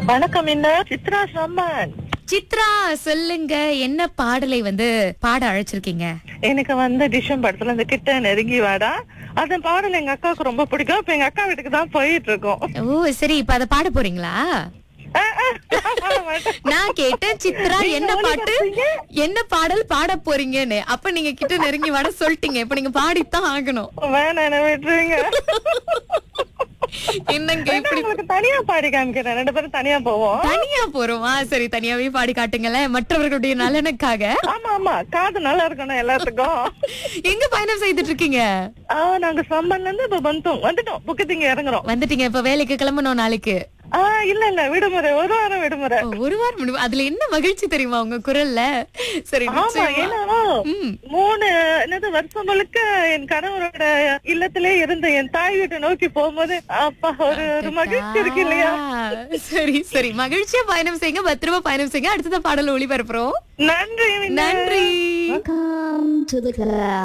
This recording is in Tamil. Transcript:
வணக்கம் என்ன சித்ரா சம்மன் சித்ரா சொல்லுங்க என்ன பாடலை வந்து பாட அழைச்சிருக்கீங்க எனக்கு வந்து டிஷம் படத்துல இந்த கிட்ட நெருங்கி வாடா அந்த பாடல் எங்க அக்காவுக்கு ரொம்ப பிடிக்கும் இப்ப எங்க அக்கா வீட்டுக்கு தான் போயிட்டு இருக்கோம் ஓ சரி இப்ப அத பாட போறீங்களா ஆ, ஆ, நான் பாட மாட்டேன். நான் கேட்டேன் சித்ரா நீங்க என்ன பாட்டு ஒளிபரப்புறீங்க? என்ன பாடல் பாட போறீங்கன்னு அப்ப நீங்க கிட்ட நெருங்கி வட சொல்லிட்டீங்க இப்ப நீங்க பாடித்தான் ஆகணும் வேணாம் என்ன விட்டுருங்க என்னங்க வேணா இப்படி உங்களுக்கு தனியா பாடி காமிக்கிறேன் ரெண்டு பேரும் தனியா போவோம் தனியா போறோமா சரி தனியாவே பாடி காட்டுங்களேன் மற்றவர்களுடைய நலனுக்காக ஆமா ஆமா காது நல்லா இருக்கணும் எல்லாத்துக்கும் எங்க பயணம் செய்துட்டு இருக்கீங்க ஆ, நாங்க சம்பன்ல இருந்து இப்ப வந்தோம் வந்துட்டோம் புக்கத்திங்க இறங்குறோம் வந்துட்டீங்க இப்ப வேலைக்கு கிளம்பணும் நாளைக்கு ஆ இல்ல இல்ல விடுமுறை ஒரு வாரம் விடுமுறை ஓ, ஒரு வாரம் முடிவு அதுல என்ன மகிழ்ச்சி தெரியுமா உங்க குரல்ல சரி ஆமா நிச்சயமா. ஏன்னா ம். மூணு என்னது வருஷம் முழுக்க என் கணவரோட இல்லத்திலே இருந்த என் தாய் வீட்டை நோக்கி போகும்போது அப்பா ஒரு ஒரு மகிழ்ச்சி இருக்கு இல்லையா ஆ, சரி சரி மகிழ்ச்சியா பயணம் செய்யுங்க பத்திரமா பயணம் செய்யுங்க அடுத்தத பாடல் ஒளிபரப்புறோம் நன்றி வினய். நன்றி Welcome to the club.